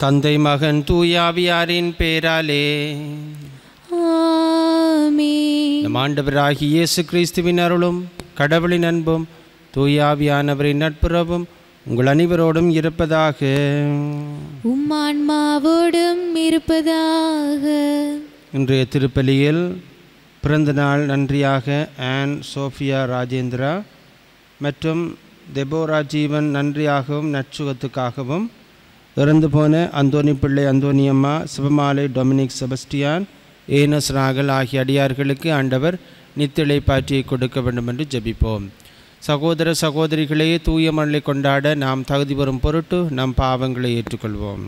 தந்தை மகன் தூயாவியாரின் பேராலே ஆமென் நம் ஆண்டவராகிய இயேசு கிறிஸ்துவின் அருளும் கடவுளின் அன்பும் தூயாவியானவரின் நட்புறவும் உங்கள் அனைவரோடும் இருப்பதாக உம் ஆன்மாவோடும் இருப்பதாக இன்றைய திருப்பலியில் பிறந்த நாள் நன்றியாக ஆன் சோஃபியா ராஜேந்திரா மற்றும் தெபோரா ஜீவன் நன்றியாகவும் நற்சுகத்துக்காகவும் இறந்து போன அந்தோனி பிள்ளை அந்தோனியம்மா சிவமாலை டொமினிக் செபஸ்டியான் ஏனஸ் ராகல் ஆகிய அடியார்களுக்கு ஆண்டவர் நித்திளை பாற்றியை கொடுக்க வேண்டும் என்று ஜெபிப்போம் சகோதர சகோதரிகளே தூய மணலை கொண்டாட நாம் தகுதி பெறும் பொருட்டு நம் பாவங்களை ஏற்றுக்கொள்வோம்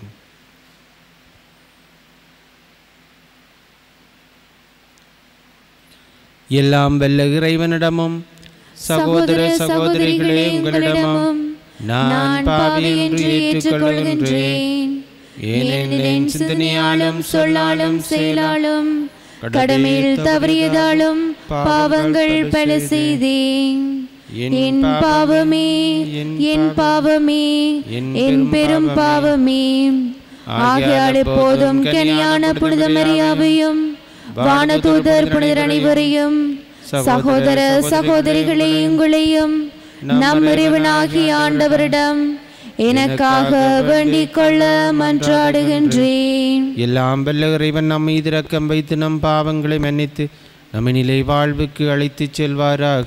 எல்லாம் வெல்ல இறைவனிடமும் சகோதர சகோதரிகளே உங்களிடமும் நான் பாவி என்று ஏற்றுக்கொள்கின்றேன் ஏனெனில் என் சிந்தனையாலும் சொல்லாலும் செயலாலும் கடமையில் தவறியதாலும் பாவங்கள் பல செய்தேன் என் பாவமே என் பாவமே என் பெரும் பாவமே ஆகையால் எப்போதும் கனியான புனித மரியாவையும் வானதூதர் புனிதர் அனைவரையும் சகோதர சகோதரிகளே உங்களையும் நம் இறைவனாகிய ஆண்டவரிடம் எனக்காக வேண்டிக் கொள்ள மன்றாடுகின்றேன் எல்லாம் வல்ல இறைவன் நம் மீது இரக்கம் வைத்து நம் பாவங்களை மன்னித்து நம்மை நிலை வாழ்வுக்கு அழைத்துச் செல்வாராக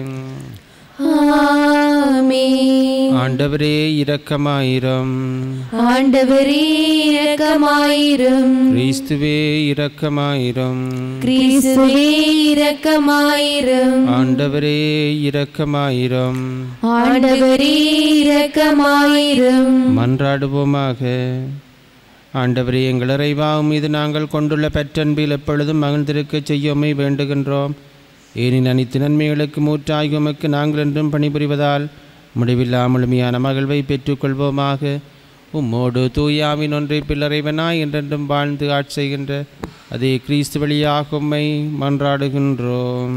ஆமென் ஆண்டவரே இரக்கமாயிரம் ஆண்டவரே இரக்கமாயிரும் கிறிஸ்துவே இரக்கமாயிரம் கிறிஸ்துவே இரக்கமாயிரும் ஆண்டவரே இரக்கமாயிரம் ஆண்டவரே இரக்கமாயிரும் மன்றாடுவோமாக ஆண்டவரே எங்கள் இறைவாவும் மீது நாங்கள் கொண்டுள்ள பெற்றன்பில் எப்பொழுதும் மகிழ்ந்திருக்கச் செய்யோமை வேண்டுகின்றோம் ஏனின் அனைத்து நன்மைகளுக்கு மூற்றாய் உமக்கு நாங்கள் என்றும் பணிபுரிவதால் முடிவில்லா முழுமையான மகிழ்வை பெற்றுக்கொள்வோமாக உம்மோடு தூயாவின் ஒன்றை பிள்ளறைவனாய் என்றென்றும் வாழ்ந்து ஆட்சி செய்கின்ற அதே கிறிஸ்து வழியாக உம்மை மன்றாடுகின்றோம்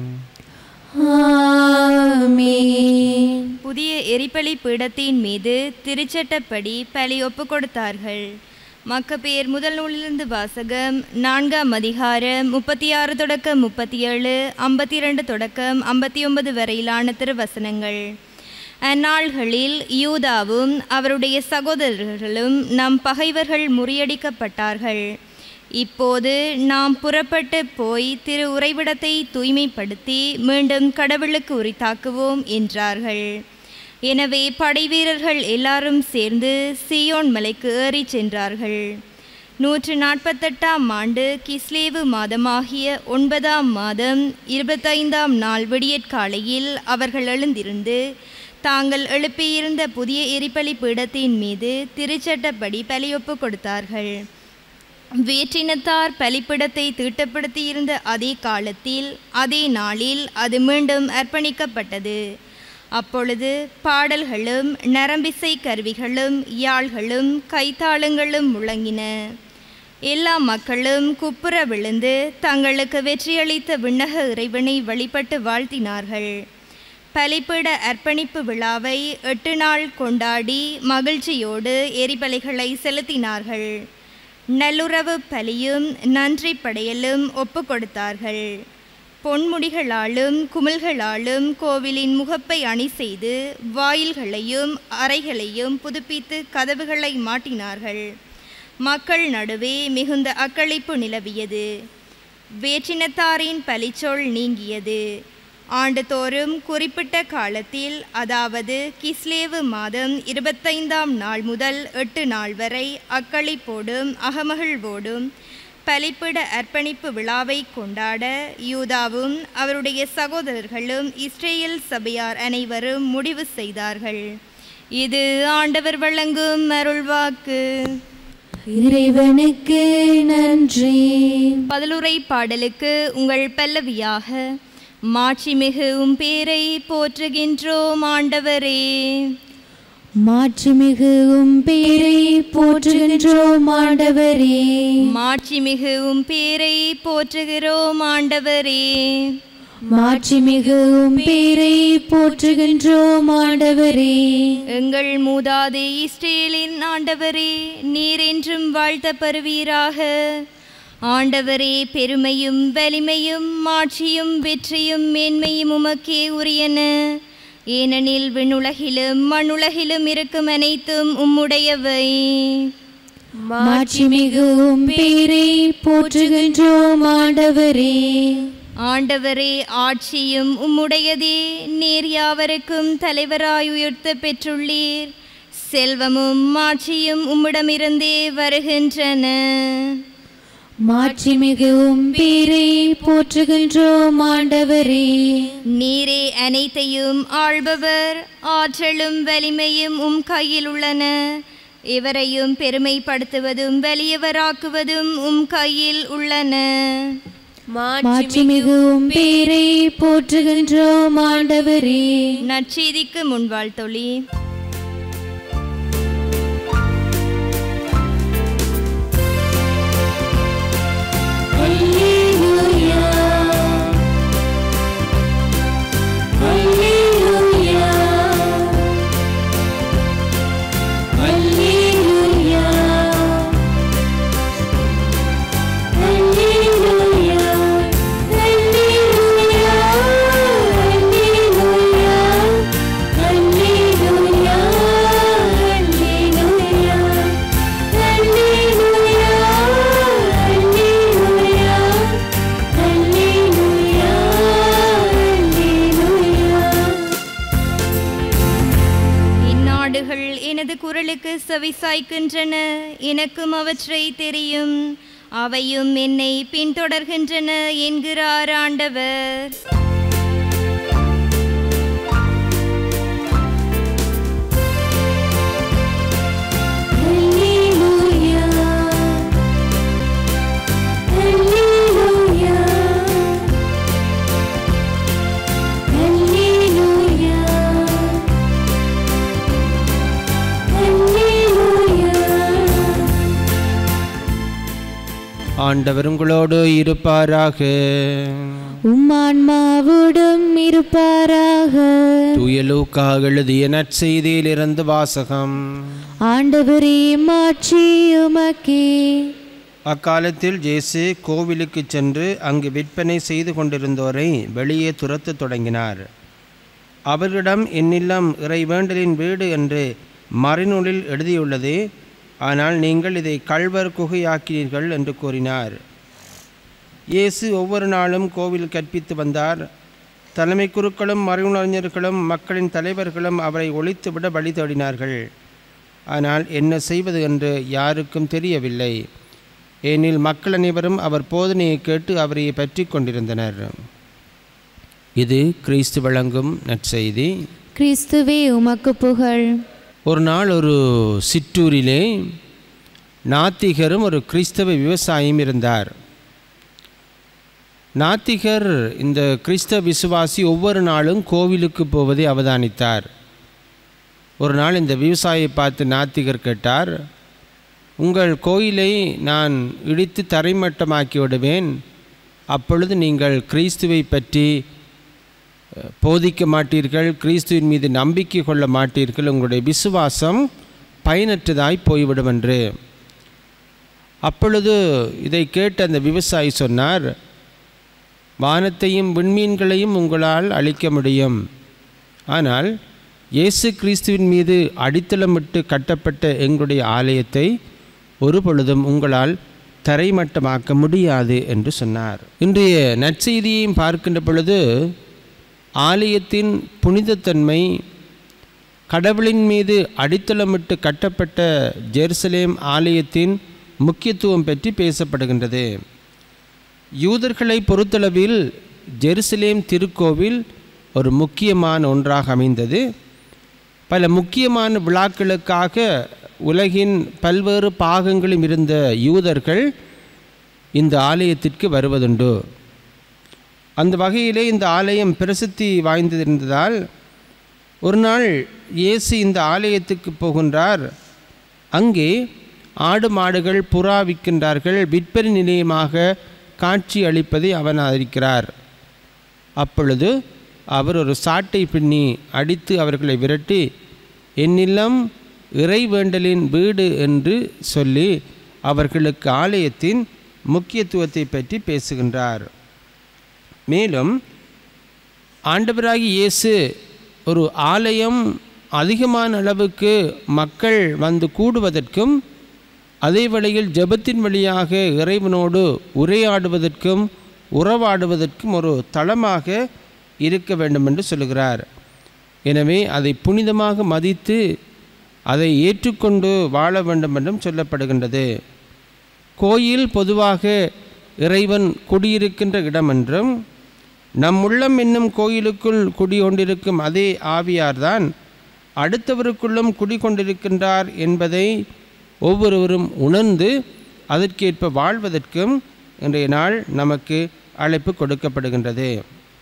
ஆமென் புதிய எரிபலி பீடத்தின் மீது திருச்சட்டப்படி பலி ஒப்பு கொடுத்தார்கள் மக்கபேர் முதல் நூலிலிருந்து வாசகம் நான்காம் அதிகாரம் முப்பத்தி ஆறு தொடக்கம் முப்பத்தி ஏழு ஐம்பத்தி இரண்டு தொடக்கம் ஐம்பத்தி ஒன்பது வரையிலான திருவசனங்கள் அந்நாள்களில் யூதாவும் அவருடைய சகோதரர்களும் நம் பகைவர்கள் முறியடிக்கப்பட்டார்கள் இப்போது நாம் புறப்பட்டு போய் திரு உறைவிடத்தை தூய்மைப்படுத்தி மீண்டும் கடவுளுக்கு உரித்தாக்குவோம் என்றார்கள் எனவே படைவீரர்கள் எல்லாரும் சேர்ந்து சியோன் மலைக்கு ஏறிச் சென்றார்கள் நூற்று நாற்பத்தெட்டாம் ஆண்டு கிஸ்லேவு மாதமாகிய ஒன்பதாம் மாதம் இருபத்தைந்தாம் நாள் விடியற்காலையில் அவர்கள் எழுந்திருந்து தாங்கள் எழுப்பியிருந்த புதிய எரிபலி பீடத்தின் மீது திருச்சட்டப்படி பலியொப்பு கொடுத்தார்கள் வேற்றினத்தார் பலிப்பிடத்தை தீட்டப்படுத்தியிருந்த அதே காலத்தில் அதே நாளில் அது மீண்டும் அர்ப்பணிக்கப்பட்டது அப்பொழுது பாடல்களும் நரம்பிசை கருவிகளும் யாழ்களும் கைத்தாளங்களும் முழங்கின எல்லா மக்களும் குப்புற விழுந்து தங்களுக்கு வெற்றியளித்த விண்ணக இறைவனை வழிபட்டு வாழ்த்தினார்கள் பலிப்பிட அர்ப்பணிப்பு விழாவை எட்டு நாள் கொண்டாடி மகிழ்ச்சியோடு எரிபலிகளை செலுத்தினார்கள் நல்லுறவு பலியும் நன்றி படையலும் ஒப்பு கொடுத்தார்கள் பொன்முடிகளாலும் குமிழ்களாலும் கோவிலின் முகப்பை அணி செய்து வாயில்களையும் அறைகளையும் புதுப்பித்து கதவுகளை மாட்டினார்கள் மக்கள் நடுவே மிகுந்த அக்களிப்பு நிலவியது வேற்றினத்தாரின் பலிச்சொல் நீங்கியது ஆண்டுதோறும் குறிப்பிட்ட காலத்தில் அதாவது கிஸ்லேவு மாதம் இருபத்தைந்தாம் நாள் முதல் எட்டு நாள் வரை அக்களிப்போடும் அகமகிழ்வோடும் பலிப்பிட அர்ப்பணிப்பு விழாவை கொண்டாட யூதாவும் அவருடைய சகோதரர்களும் இஸ்ரேல் சபையார் அனைவரும் முடிவு செய்தார்கள் இது ஆண்டவர் வழங்கும் அருள்வாக்கு இறைவனுக்கு நன்றி பதிலுரை பாடலுக்கு உங்கள் பல்லவியாக மாட்சிமிகு உம் பேரை போற்றுகின்றோம் ஆண்டவரே மாட்சிமிகு உம் பேரை போற்றுகின்றோம் ஆண்டவரே மாட்சிமிகு உம் பேரை போற்றுகிறோம் ஆண்டவரே மாட்சிமிகு உம் பேரை போற்றுகின்றோம் ஆண்டவரே எங்கள் மூதாதை இஸ்ரேலின் ஆண்டவரே நீர் என்றும் வாழ்த்தப்பெறுவீராக ஆண்டவரே பெருமையும் வலிமையும் மாட்சியும் வெற்றியும் மேன்மையும் உமக்கே உரியன ஏனெனில் விண்ணுலகிலும் மண்ணுலகிலும் இருக்கும் அனைத்தும் உம்முடையவை மாட்சிமிகு உம் பேரை போற்றுகின்றோம் ஆண்டவரே ஆண்டவரே ஆட்சியும் உம்முடையதே நீர் யாவருக்கும் தலைவராய் உயர்த்த பெற்றுள்ளீர் செல்வமும் மாட்சியும் உம்மிடமிருந்தே வருகின்றன மாட்சிமிகு உம் பேரை போற்றுகின்றோம் ஆண்டவரே நீரே அனைத்தையும் ஆள்பவர் ஆற்றலும் வலிமையும் உம் கையில் உள்ளன எவரையும் பெருமைப்படுத்துவதும் வலியவராக்குவதும் உம் கையில் உள்ளன மாட்சிமிகு உம் பேரை போற்றுகின்றோம் ஆண்டவரே நற்செய்திக்கு முன்வாழ் தொழி அல்லேலூயா அல்லேலூயா அல்லேலூயா அல்லேலூயா அல்லேலூயா அல்லேலூயா அல்லேலூயா அல்லேலூயா அல்லேலூயா அல்லேலூயா அல்லேலூயா அல்லேலூயா இந்நாடுகள் எனது குரலுக்கு செவிசாய்க்கின்றன எனக்கும் அவற்றை தெரியும் அவையும் என்னை பின்தொடர்கின்றன என்கிறார் ஆண்டவர் Alleluia. Alleluia. Alleluia. Alleluia. ஆண்டவர் உங்களோடு இருப்பாராக உம்மான்மாவுடன் இருப்பாராக தூய லூக்கா எழுதிய நற்செய்தியிலிருந்து வாசகம் ஆண்டவரே மாட்சி உமக்கே அக்காலத்தில் ஜேசு கோவிலுக்கு சென்று அங்கு விற்பனை செய்து கொண்டிருந்தோரை வெளியே துரத்தத் தொடங்கினார் அவர்களிடம் என்னில்லம் இறைவேண்டலின் வீடு என்று மறைநூலில் எழுதியுள்ளது ஆனால் நீங்கள் இதை கள்வர் குகையாக்கினீர்கள் என்று கூறினார் இயேசு ஒவ்வொரு நாளும் கோவில் கற்பித்து வந்தார் தலைமை குருக்களும் மறைவுணர்ஞர்களும் மக்களின் தலைவர்களும் அவரை ஒழித்துவிட வழி தேடினார்கள் ஆனால் என்ன செய்வது என்று யாருக்கும் தெரியவில்லை ஏனில் மக்கள் அனைவரும் அவர் போதனையை கேட்டு அவரை பற்றி கொண்டிருந்தனர் இது கிறிஸ்து வழங்கும் நற்செய்தி கிறிஸ்துவே உமக்கு புகழ் ஒரு நாள் ஒரு சிற்றூரிலே நாத்திகரும் ஒரு கிறிஸ்தவ விவசாயியும் இருந்தார் நாத்திகர் இந்த கிறிஸ்தவ விசுவாசி ஒவ்வொரு நாளும் கோவிலுக்கு போவதை அவதானித்தார் ஒரு நாள் இந்த விவசாயியை பார்த்து நாத்திகர் கேட்டார் உங்கள் கோயிலை நான் இடித்து தரைமட்டமாக்கி விடுவேன் அப்பொழுது நீங்கள் கிறிஸ்துவை பற்றி அஹ், போதிக்க மாட்டீர்கள் கிறிஸ்துவின் மீது நம்பிக்கை கொள்ள மாட்டீர்கள் உங்களுடைய விசுவாசம் பயனற்றதாய் போய்விடும் என்று அப்பொழுது இதை கேட்ட அந்த விவசாயி சொன்னார் வானத்தையும் விண்மீன்களையும் உங்களால் அழிக்க முடியும் ஆனால் இயேசு கிறிஸ்துவின் மீது அடித்தளமிட்டு கட்டப்பட்ட எங்களுடைய ஆலயத்தை ஒரு பொழுதும் உங்களால் தரைமட்டமாக்க முடியாது என்று சொன்னார் இன்றைய நற்செய்தியையும் பார்க்கின்ற பொழுது ஆலயத்தின் புனிதத்தன்மை கடவுளின் மீது அடித்தளமிட்டு கட்டப்பட்ட ஜெருசலேம் ஆலயத்தின் முக்கியத்துவம் பற்றி பேசப்படுகின்றது யூதர்களை பொறுத்தளவில் ஜெருசலேம் திருக்கோவில் ஒரு முக்கியமான ஒன்றாக அமைந்தது பல முக்கியமான விழாக்களுக்காக உலகின் பல்வேறு பாகங்களும் இருந்த யூதர்கள் இந்த ஆலயத்திற்கு வருவதுண்டு அந்த வகையிலே இந்த ஆலயம் பிரசித்தி வாய்ந்திருந்ததால் ஒரு நாள் இயேசு இந்த ஆலயத்துக்கு போகின்றார் அங்கே ஆடு மாடுகள் புறா விற்கின்றார்கள் விற்பனை நிலையமாக காட்சி அளிப்பதை அவன் அறிக்கிறார் அப்பொழுது அவர் ஒரு சாட்டை பின்னி அடித்து அவர்களை விரட்டி என்னில்லம் இறை வேண்டலின் வீடு என்று சொல்லி அவர்களுக்கு ஆலயத்தின் முக்கியத்துவத்தை பற்றி பேசுகின்றார் மேலும் ஆண்டவராகி இயேசு ஒரு ஆலயம் அதிகமான அளவுக்கு மக்கள் வந்து கூடுவதற்கும் அதே வேளையில் ஜெபத்தின் வழியாக இறைவனோடு உரையாடுவதற்கும் உறவாடுவதற்கும் ஒரு தளமாக இருக்க வேண்டும் என்று சொல்கிறார் எனவே அதை புனிதமாக மதித்து அதை ஏற்றுக்கொண்டு வாழ வேண்டும் என்றும் சொல்லப்படுகின்றது கோயில் பொதுவாக இறைவன் குடியிருக்கின்ற இடம் என்றும் நம் உள்ளம் என்னும் கோயிலுக்குள் குடிகொண்டிருக்கும் அதே ஆவியார்தான் அடுத்தவருக்குள்ளும் குடிகொண்டிருக்கின்றார் என்பதை ஒவ்வொருவரும் உணர்ந்து அதற்கேற்ப வாழ்வதற்கும் இன்றைய நாள் நமக்கு அழைப்பு கொடுக்கப்படுகின்றது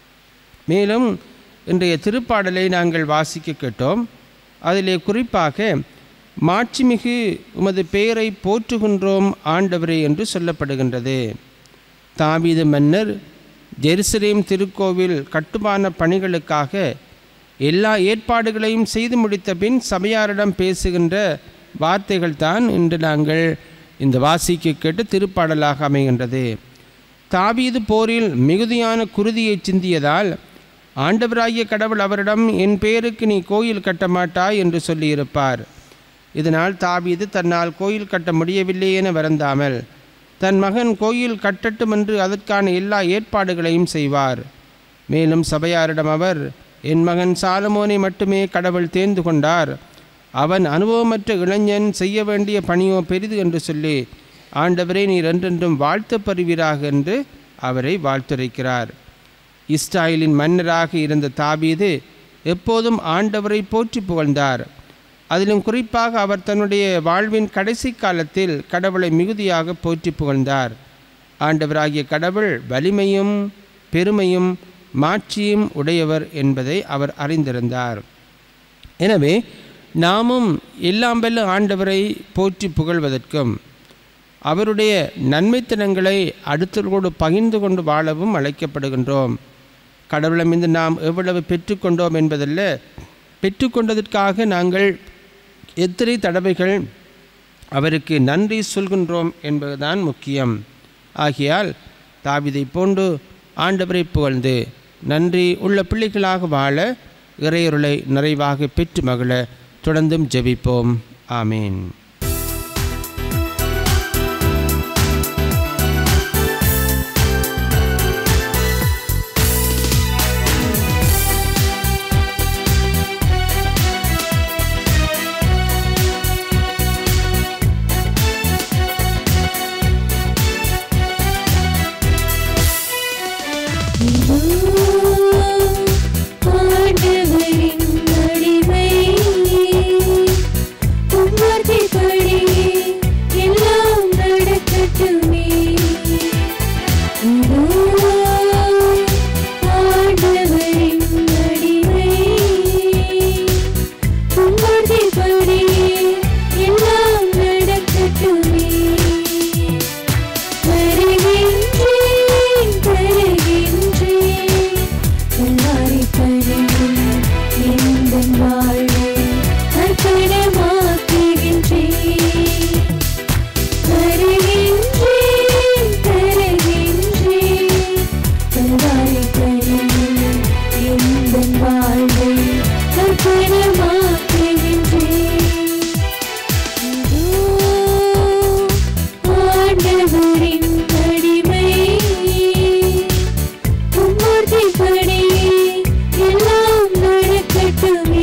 மேலும் இன்றைய திருப்பாடலை நாங்கள் வாசிக்க கேட்டோம் அதிலே குறிப்பாக மாட்சிமிகு உமது பெயரை போற்றுகின்றோம் ஆண்டவரே என்று சொல்லப்படுகின்றது தாவீது மன்னர் ஜெருசலேம் திருக்கோவில் கட்டுமான பணிகளுக்காக எல்லா ஏற்பாடுகளையும் செய்து முடித்த பின் சபையாரிடம் பேசுகின்ற வார்த்தைகள் தான் இன்று நாங்கள் இந்த வாசிக்க கேட்டு திருப்பாடலாக அமைகின்றது தாவீது போரில் மிகுதியான குருதியை சிந்தியதால் ஆண்டவராகிய கடவுள் அவரிடம் என் பேருக்கு நீ கோயில் கட்ட மாட்டாய் என்று சொல்லியிருப்பார் இதனால் தாவீது தன்னால் கோயில் கட்ட முடியவில்லை என வருந்தாமல் தன் மகன் கோயில் கட்டட்டும் என்று அதற்கான எல்லா ஏற்பாடுகளையும் செய்வார் மேலும் சபையாரிடம் அவர் என் மகன் சாலமோனை மட்டுமே கடவுள் தேர்ந்து கொண்டார் அவன் அனுபவமற்ற இளைஞன் செய்ய வேண்டிய பணியோ பெரிது என்று சொல்லி ஆண்டவரே நீர் என்றென்றும் வாழ்த்து பருவீராக என்று அவரை வாழ்த்துரைக்கிறார் இஸ்ராயலின் மன்னராக இருந்த தாபீது எப்போதும் ஆண்டவரை போற்றி புகழ்ந்தார் அதிலும் குறிப்பாக அவர் தன்னுடைய வாழ்வின் கடைசி காலத்தில் கடவுளை மிகுதியாக போற்றி புகழ்ந்தார் ஆண்டவராகிய கடவுள் வலிமையும் பெருமையும் மாட்சியும் உடையவர் என்பதை அவர் அறிந்திருந்தார் எனவே நாமும் எல்லாம் வல்ல ஆண்டவரை போற்றி புகழ்வதற்கும் அவருடைய நன்மைத்தனங்களை அடுத்தவர்களோடு பகிர்ந்து கொண்டு வாழவும் அழைக்கப்படுகின்றோம் கடவுளமிருந்து நாம் எவ்வளவு பெற்றுக்கொண்டோம் என்பதல்ல பெற்றுக்கொண்டதற்காக நாங்கள் எத்தனை தடவைகள் அவருக்கு நன்றி சொல்கின்றோம் என்பதுதான் முக்கியம் ஆகையால் தாவிதை போன்று ஆண்டவரை புகழ்ந்து நன்றி உள்ள பிள்ளைகளாக வாழ இறையருளை நிறைவாக பெற்று மகிழ தொடர்ந்தும் ஜெபிப்போம் ஆமீன் ஆண்டவரின் அடிமை உம்மதிப்படி எல்லாம் நடக்கட்டுமே இதோ ஆண்டவரின் அடிமை உம்மதிப்படி எல்லாம் நடக்கட்டுமே வருகின்றேன் வருகின்றேன் எல்லாரை பணியும் இந்த வாழ்வை அர்ப்பணமாக்குகின்றேன் வருகின்றேன் வருகின்றேன் எல்லாரை பணியும் இந்த வாழ்வை அர்ப்பணமாக்குகின்றேன் ஆண்டவரின் அடிமை உம்மதிப்படி எல்லாம் நடக்கட்டுமே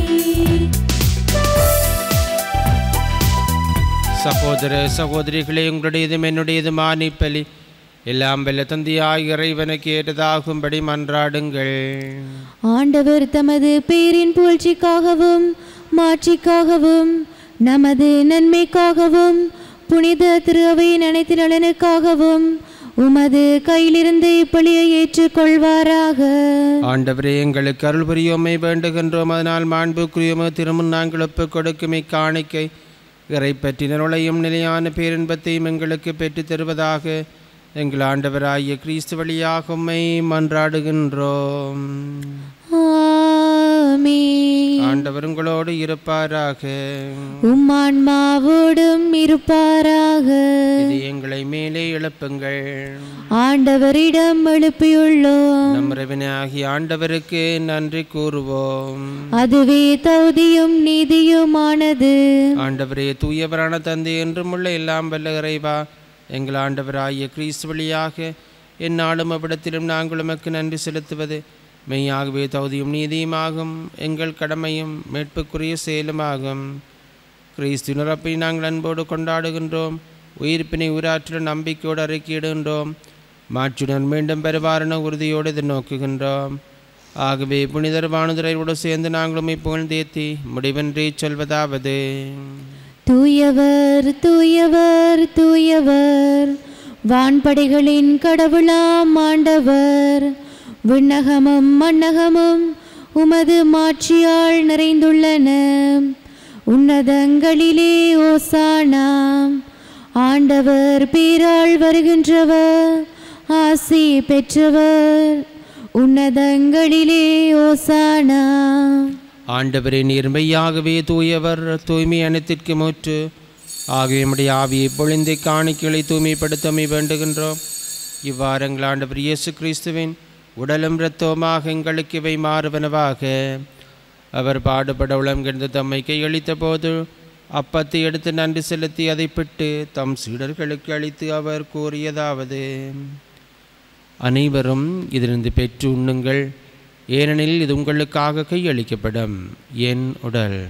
சகோதர சகோதரிகளே உங்களுடையதும் என்னுடையதுமான இப்பலி எல்லாம் வெல்ல தந்தையாய் இறைவனுக்கு ஏற்றதாகும்படி மன்றாடுங்கள் ஆண்டவர் தமது பேரின் புகழ்ச்சிக்காகவும் மாட்சிக்காகவும் நமது நன்மைக்காகவும் புனித திருவையின் அனைத்து நலனுக்காகவும் உமது கையிலிருந்து இப்பலியை ஏற்றுக்கொள்வாராக ஆண்டவரே எங்களுக்கு அருள் புரியோமை வேண்டுகின்றோம் அதனால் மாண்புக்குரியோமோ திருமுன் நாங்கள் ஒப்புக் கொடுக்கும் இக்காணிக்கை இறை பற்றினருளையும் நிலையான பேரின்பத்தையும் எங்களுக்கு பெற்றுத் தருவதாக எங்கள் ஆண்டவராகிய கிறிஸ்து வழியாக உம்மை மன்றாடுகின்றோம் ஆமென் ஆண்டவர் உங்களோடு இருப்பாராக உம்மான்மாவோடும் இருப்பாராக இது எங்களை மேலே எழுப்புங்கள் ஆண்டவரிடம் எழுப்பியுள்ளோம் நம் ஆகிய ஆண்டவருக்கு நன்றி கூறுவோம் அதுவே தகுதியும் நீதியுமானது ஆண்டவரே தூயவரான தந்தை என்றும் உள்ள எல்லாம் வல்ல இறைவா எங்கள் ஆண்டவராகிய கிறிஸ்து வழியாக எந்நாளும் அவ்விடத்திலும் நாங்கள் உமக்கு நன்றி செலுத்துவது மெய்யாகவே தகுதியும் நீதியுமாகும் எங்கள் கடமையும் மீட்புக்குரிய செயலுமாகும் கிறிஸ்து நிரப்பை நாங்கள் அன்போடு கொண்டாடுகின்றோம் உயிர்ப்பினை உயிராற்றுடன் நம்பிக்கையோடு அறிக்கையிடுகின்றோம் மாற்றுடன் மீண்டும் பெறுவாரென உறுதியோடு எதிர்நோக்குகின்றோம் ஆகவே புனிதர் வானுதரையோடு சேர்ந்து நாங்களும் புகழ்ந்தேத்தி முடிவின்றி சொல்வதாவது தூயவர் தூயவர் தூயவர் வான்படைகளின் கடவுளாம் ஆண்டவர் விண்ணகமும் மண்ணகமும் உமது மாட்சியால் நிறைந்துள்ளன உன்னதங்களிலே ஓசானாம் ஆண்டவர் பேரால் வருகின்றவர் ஆசி பெற்றவர் உன்னதங்களிலே ஓசானா ஆண்டவரே நேர்மையாகவே தூயவர் தூய்மை அனைத்திற்கு மூற்று ஆகவே நம்முடைய ஆவியை பொழிந்தை காணிக்கைகளை தூய்மைப்படுத்தமை வேண்டுகின்றோம் இவ்வாறு எங்கள் ஆண்டவர் இயேசு கிறிஸ்துவின் உடலும் இரத்தவுமாக எங்களுக்கு இவை மாறுவனவாக அவர் பாடுபட உளம்கின்ற தம்மை கையளித்த போது அப்பத்தை எடுத்து நன்றி செலுத்தி அதை பிட்டு தம் சீடர்களுக்கு அளித்து அவர் கூறியதாவது அனைவரும் இதிலிருந்து பெற்று உண்ணுங்கள் ஏனெனில் இது உங்களுக்காக கையளிக்கப்படும் என் உடல்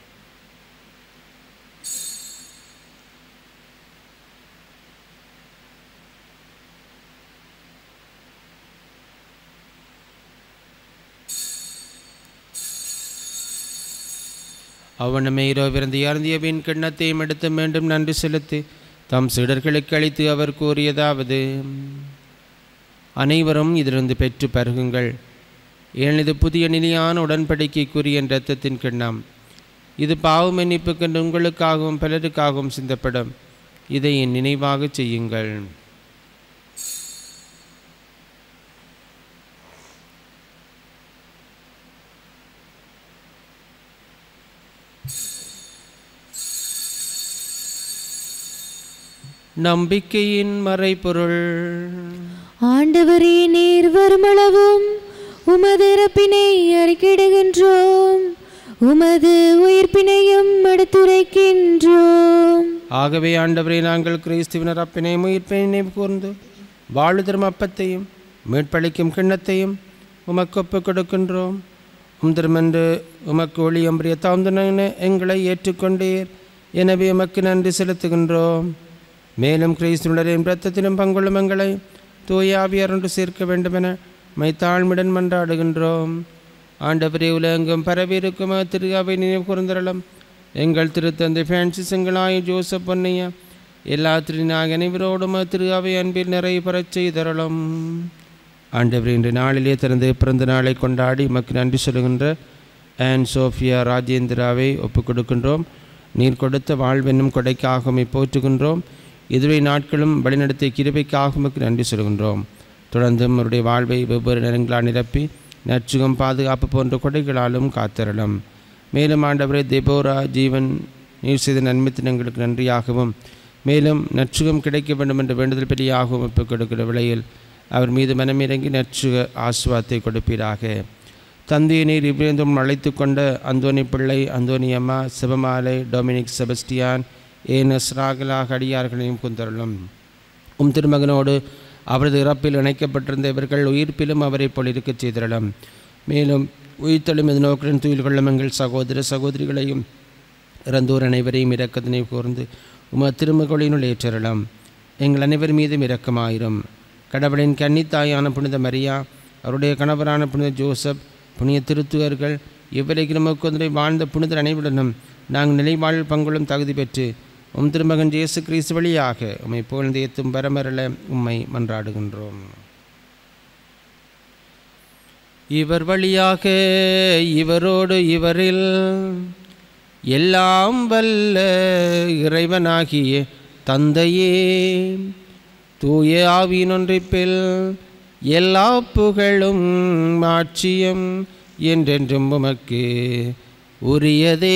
அவனுமே இரவிறந்து இறந்திய பின் கிண்ணத்தையும் எடுத்து மீண்டும் நன்றி செலுத்தி தம் சீடர்களுக்கு அளித்து அவர் கூறியதாவது அனைவரும் இதிலிருந்து பெற்று பருகுங்கள் ஏனெனில் இது புதிய நிலையான உடன்படிக்கைக்குரிய என் இரத்தத்தின் கிண்ணம் இது பாவ மன்னிப்புக்கென்று உங்களுக்காகவும் பலருக்காகவும் சிந்தப்படும் இதை என் நினைவாக செய்யுங்கள் நம்பிக்கையின் மறைபொருள் ஆண்டவரே நீர் வருமளவும் உமது இறப்பினை அறிக்கையிடுகின்றோம் உமது உயிர்ப்பினையும் எடுத்துரைக்கின்றோம் ஆகவே ஆண்டவரே நாங்கள் கிறிஸ்துவினர் அப்பினை உயிர்ப்பினை கூர்ந்து வாழு தரும் அப்பத்தையும் மீட்பளிக்கும் கிண்ணத்தையும் உமக்கு ஒப்புக் கொடுக்கின்றோம் உம் திருமன்று உமக்கு ஒளியம்பிரிய தாழ்ந்தன எங்களை ஏற்றுக்கொண்டீர் எனவே உமக்கு நன்றி செலுத்துகின்றோம் மேலும் கிறிஸ்துவரின் இரத்தத்திலும் பங்குள்ளும் எங்களை தூய ஆவியார் ஒன்று சேர்க்க வேண்டுமென மை தாழ்மையுடன் மன்றாடுகின்றோம் ஆண்டவரே உலகெங்கும் பரவியிருக்கும் திரு அவை நினைவு கூர்ந்தரலம் எங்கள் திருத்தந்தை பிரான்சிஸ் எங்களாய் ஜோசப் பொன்னையா எல்லா திருநாக அனைவரோடும் திரு அவை அன்பில் நிறைய பெறச் செய்தரலும் ஆண்டவர் இன்று நாளிலே திறந்து பிறந்த நாளை கொண்டாடி மக்கு நன்றி சொல்லுகின்ற ஆன் சோஃபியா ராஜேந்திராவை ஒப்புக் கொடுக்கின்றோம் நீர் கொடுத்த வாழ்வென்னும் கொடைக்காகமை போற்றுகின்றோம் இதுவரை நாட்களும் வழிநடத்திய கிருபைக்காக உமக்கு நன்றி சொல்கின்றோம் தொடர்ந்தும் அவருடைய வாழ்வை வெவ்வேறு நிறங்களால் நிரப்பி நற்சுகம் பாதுகாப்பு போன்ற கொடைகளாலும் காத்திரலாம் மேலும் ஆண்டவரே தெபோரா ஜீவன் நீர் செய்த நன்மைத்தினங்களுக்கு நன்றியாகவும் மேலும் நற்சுகம் கிடைக்க வேண்டும் என்ற வேண்டுதல் பெரியாகவும் ஒப்புக் கொடுக்கிற விலையில் அவர் மீது மனமிறங்கி நற்சுக ஆசுவாத்தை கொடுப்பீராக தந்தையை நீர் இவ்விருந்தும் அழைத்து கொண்ட அந்தோனி பிள்ளை அந்தோனி அம்மா சிவமாலை டொமினிக் செபஸ்டியான் ஏனஸ் ராகலாக அடியார்களையும் குந்தரலும் உம் திருமகனோடு அவரது இறப்பில் இணைக்கப்பட்டிருந்த இவர்கள் உயிர்ப்பிலும் அவரைப் போல் இருக்கச் செய்திரலாம் மேலும் உயிர்த்தெழும் இது நோக்குடன் துயில் கொள்ளும் எங்கள் சகோதர சகோதரிகளையும் இறந்தோர் அனைவரையும் இரக்கத்தினை கூர்ந்து உம திருமகளினுள் ஏற்றரலாம் எங்கள் அனைவர் மீதும் இரக்கமாயிரும் கடவுளின் கன்னித்தாயான புனித மரியா அவருடைய கணவரான புனித ஜோசப் புனித திருத்துவர்கள் இவ்வரைக்கு நமக்கு வாழ்ந்த புனிதர் அனைவருடனும் நாங்கள் நிலைவாழ் பங்குளும் தகுதி பெற்று உம் திருமகன் இயேசு கிறிஸ்து வழியாக உம்மை புகழ்ந்து ஏத்தும் பரமரல உம்மை மன்றாடுகின்றோம் இவர் வழியாக இவரோடு இவரில் எல்லாம் வல்ல இறைவனாகிய தந்தையே தூய ஆவியின் ஒன்றிப்பில் எல்லா புகழும் ஆட்சியும் என்றென்றும் உமக்கு உரியதே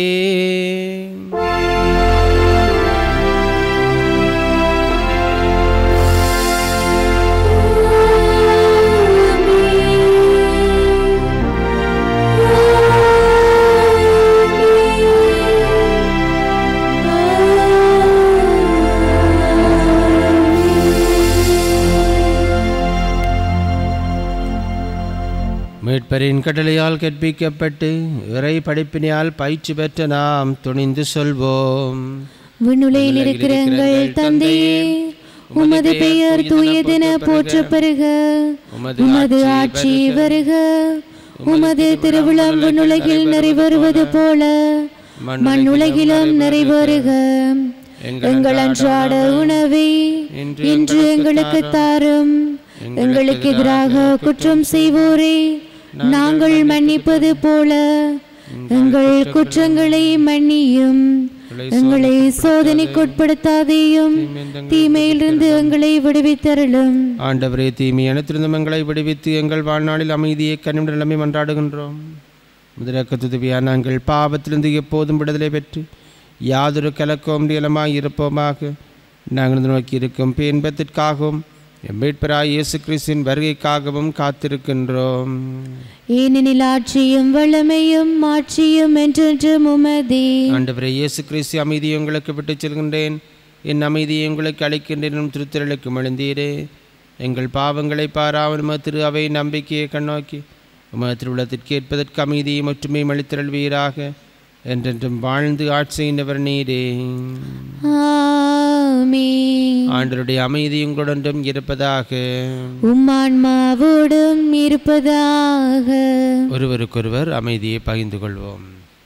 மீட்பரின் கடலையால் கற்பிக்கப்பட்டு இறை படிப்பினால் பயிற்சி பெற்ற நாம் துணிந்து சொல்வோம் விண்ணுலையில் இருக்கிற எங்கள் தந்தையே உமது பெயர் தூயதென போற்ற பெறுக உமது ஆட்சி வருக உமது திருவிழம் விண்ணுலகில் நிறைவேறுவது போல மண்ணுலகிலும் நிறைவேறுக எங்கள் அன்றாட உணவை இன்று எங்களுக்கு தாரும் எங்களுக்கு எதிராக குற்றம் செய்வோரே நாங்கள் மன்னிப்பது போல எங்கள் குற்றங்களை மன்னியும் எங்களை சோதனைக்குட்படுத்தாதேயும் தீமையிலிருந்து எங்களை விடுவித்தருளும் ஆண்டவரே தீமை அனைத்திருந்தும் எங்களை விடுவித்து எங்கள் வாழ்நாளில் அமைதியை கனிம நிலைமை மன்றாடுகின்றோம் முதலக்கத்துதவியா நாங்கள் பாவத்திலிருந்து எப்போதும் விடுதலை பெற்று யாதொரு கலக்கோம் நிலமாய் இருப்போமாக நாங்கள் நோக்கி இருக்கும் பேன்பத்திற்காகவும் எம்பேட்பராய் இயேசு கிறிஸ்தின் வருகைக்காகவும் காத்திருக்கின்றோம் ஏனெனில் ஆட்சியும் வல்லமையும் மாட்சியும் என்றென்றும் உமதே ஆண்டவரே இயேசு கிறிஸ்து அமைதியை உங்களுக்கு விட்டுச் செல்கின்றேன் என் அமைதியை உங்களுக்கு அளிக்கின்றேன் எனும் திருத்திரளுக்கு மழுந்தீரே எங்கள் பாவங்களை பாராமல் உமது திரு அவை நம்பிக்கையை கண்ணோக்கி உமது திருவுளத்திற்கு ஏற்பதற்கு அமைதியை ஒற்றுமையும் அளித்திரள்வீராக என்றென்றும் வாழ்ந்து ஆட்சி செய்கின்றவர் நீரே ஆமென். ஆண்டருடைய அமைதி உங்களுடன் இருப்பதாக உம்மான்மாவோடும் இருப்பதாக ஒருவருக்கொருவர் அமைதியை பகிர்ந்து கொள்வோம்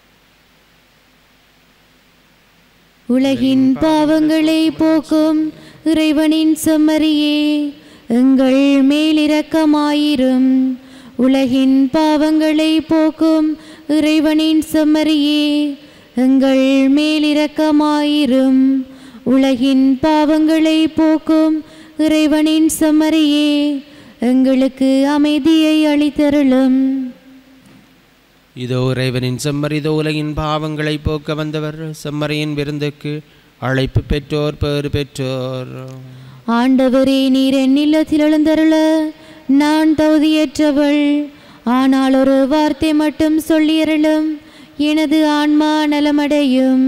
உலகின் பாவங்களை போக்கும் இறைவனின் செம்மறியே எங்கள் மேலிரக்கமாயிரும் உலகின் பாவங்களை போக்கும் இறைவனின் செம்மறியே எங்கள் மேலிரக்கமாயிரும் உலகின் பாவங்களை போக்கும் இறைவனின் செம்மறியே எங்களுக்கு அமைதியை அளித்தருளும் இதோ இறைவனின் செம்மறிதோ உலகின் பாவங்களை போக்க வந்தவர் செம்மறையின் விருந்துக்கு அழைப்பு பெற்றோர் பேறு பெற்றோர் ஆண்டவரே நீர் என் இல்லத்தில் எழுந்தருள நான் தகுதியற்றவள் ஆனால் ஒரு வார்த்தை மட்டும் சொல்லியருளும் எனது ஆன்மா நலமடையும்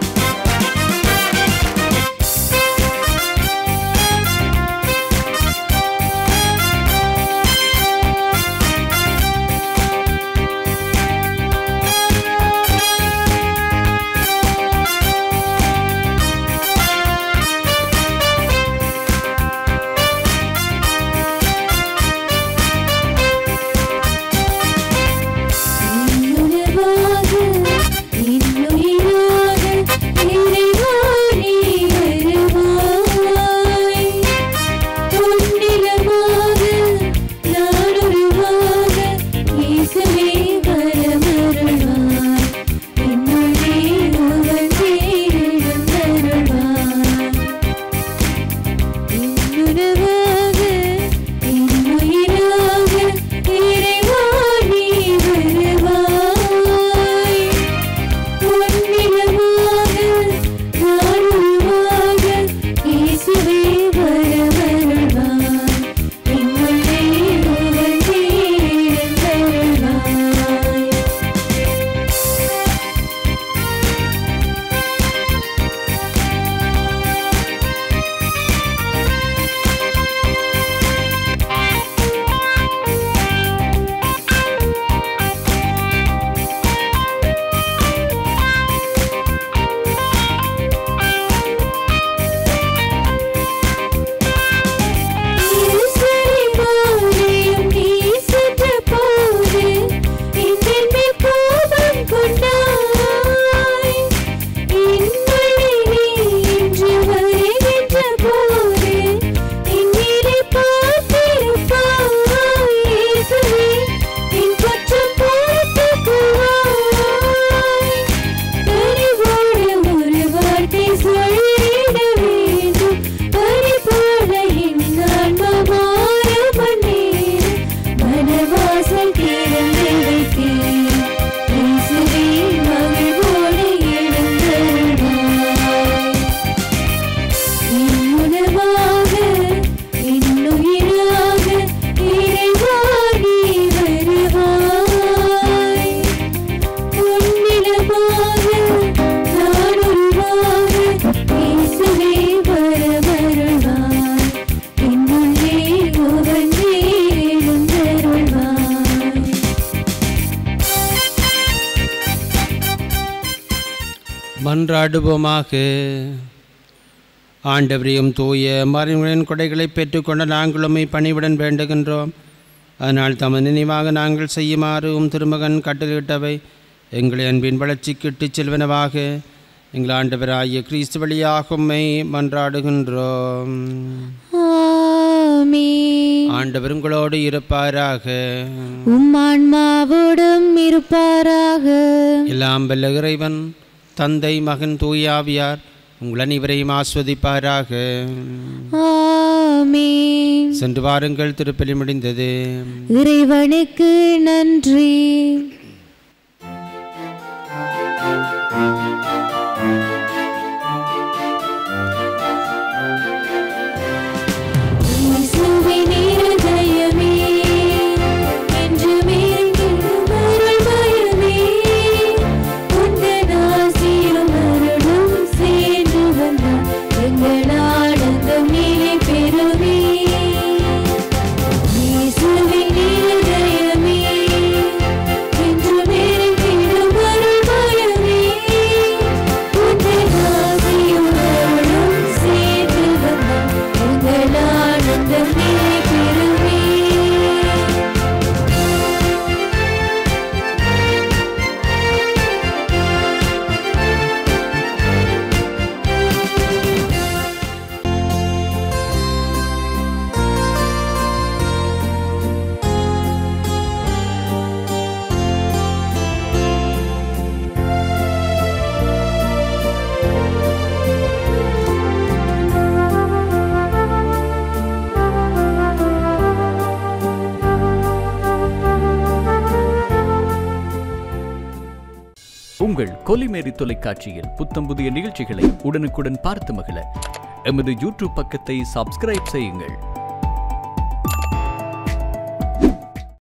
ஆ மன்றாடுவோமாக ஆண்டவரையும் தூய மறைமுறையின் கொடைகளை பெற்றுக்கொண்ட நாங்களும் பணிவுடன் வேண்டுகின்றோம் அதனால் தமது நினைவாக நாங்கள் செய்யுமாறு உம் திருமகன் கட்டளையிட்டவை எங்களை அன்பின் வளர்ச்சிக்கு இட்டுச் செல்வனவாக எங்கள் ஆண்டவராகிய கிறிஸ்து வழியாக உம்மை மன்றாடுகின்றோம் ஆமென். ஆண்டவர் உங்களோடு இருப்பாராக உம் ஆன்மாவோடும் இருப்பாராக எல்லாம் வல்ல இறைவன் தந்தை மகன் தூயாவியார் உங்கள் அனைவரையும் ஆஸ்வதிப்பாராக ஆமென். சென்று வாருங்கள் திருப்பலி முடிந்தது இறைவனுக்கு நன்றி இயேசுவின் இருதயமே, என்றுமே எங்கும் அருள்மயமே, உந்தன் ஆசியும் அருளும் சேர்ந்து வந்தால் எங்கள் ஆனந்தம் நிலை பெறுமே. இயேசுவின் இருதயமே, என்றுமே எங்கும் அருள்மயமே, உந்தன் ஆசியும் அருளும் சேர்ந்து வந்தால் எங்கள் ஆனந்தம் நிலை பெறுமே. உங்கள் கொலிமேரி தொலைக்காட்சியில் புத்தம் புதிய நிகழ்ச்சிகளை உடனுக்குடன் பார்த்து மகிழ எமது யூடியூப் பக்கத்தை சப்ஸ்கிரைப் செய்யுங்கள்